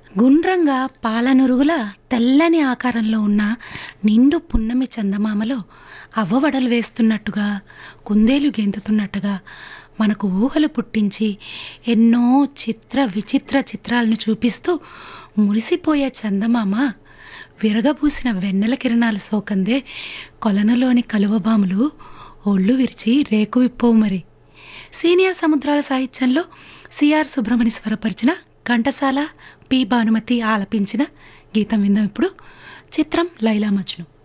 గుండ్రంగా పాలనురుగుల తెల్లని ఆకారంలో ఉన్న నిండు పున్నమి చందమామలో అవ్వవడలు వేస్తున్నట్టుగా కుందేలు గెంతుతున్నట్టుగా మనకు ఊహలు పుట్టించి ఎన్నో చిత్ర విచిత్ర చిత్రాలను చూపిస్తూ మురిసిపోయే చందమామ విరగబూసిన వెన్నెల కిరణాలు సోకందే కొలనులోని కలువబాములు ఒళ్ళు విరిచి రేకు విప్పవు మరి సీనియర్ సముద్రాల సాహిత్యంలో సిఆర్ సుబ్రహ్మణ్య స్వరపరిచిన ఘంటసాల పి భానుమతి ఆలపించిన గీతం విందాం ఇప్పుడు చిత్రం లైలా మజ్ను